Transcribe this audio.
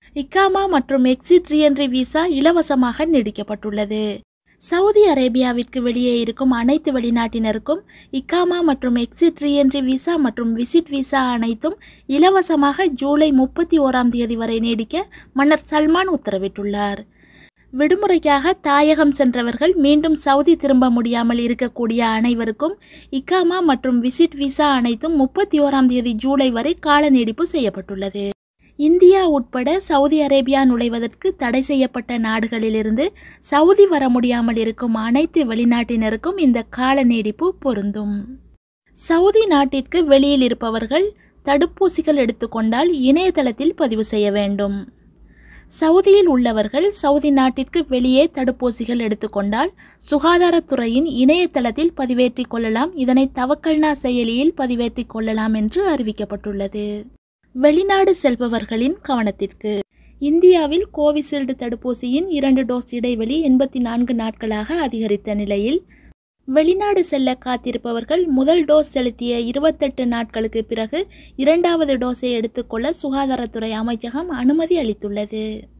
இக்காமா மற்றும் exit reentry visa இலவசமாக நீடிக்கப்பட்டுள்ளது Saudi அரேபியாவிற்கு வெளியே இருக்கும் அனைத்து வெளிநாட்டினருக்கும் இக்காமா மற்றும் எக்ஸிட் ரீஎன்ட்ரி விசா மற்றும் விசிட் விசா அனைத்தும் இலவசமாக ஜூலை முப்பத்தி ஓராம் தேதி வரை நீடிக்க மன்னர் சல்மான் உத்தரவிட்டுள்ளார் விடுமுறைக்காக தாயகம் சென்றவர்கள் மீண்டும் சவுதி திரும்ப முடியாமல் இருக்கக்கூடிய அனைவருக்கும் இக்காமா மற்றும் விசிட் விசா அனைத்தும் முப்பத்தி ஓராம் தேதி ஜூலை வரை கால நீடிப்பு செய்யப்பட்டுள்ளது இந்தியா உட்பட சவுதி அரேபியா நுழைவதற்கு தடை செய்யப்பட்ட நாடுகளிலிருந்து சவுதி வர முடியாமல் இருக்கும் அனைத்து வெளிநாட்டினருக்கும் இந்த கால நீடிப்பு பொருந்தும் சவுதி நாட்டிற்கு வெளியில் இருப்பவர்கள் தடுப்பூசிகள் எடுத்துக்கொண்டால் இணையதளத்தில் பதிவு செய்ய வேண்டும் சவுதியில் உள்ளவர்கள் சவுதி நாட்டிற்கு வெளியே தடுப்பூசிகள் எடுத்துக்கொண்டால் சுகாதாரத்துறையின் இணையதளத்தில் பதிவேற்றிக் கொள்ளலாம் இதனை தவக்கல்னா செயலியில் பதிவேற்றிக் கொள்ளலாம் என்று அறிவிக்கப்பட்டுள்ளது வெளிநாடு செல்பவர்களின் கவனத்திற்கு இந்தியாவில் கோவிஷீல்டு தடுப்பூசியின் இரண்டு டோஸ் இடைவெளி எண்பத்தி நான்கு நாட்களாக அதிகரித்த நிலையில் வெளிநாடு செல்ல காத்திருப்பவர்கள் முதல் டோஸ் செலுத்திய இருபத்தெட்டு நாட்களுக்கு பிறகு இரண்டாவது டோஸை எடுத்துக்கொள்ள சுகாதாரத்துறை அமைச்சகம் அனுமதி அளித்துள்ளது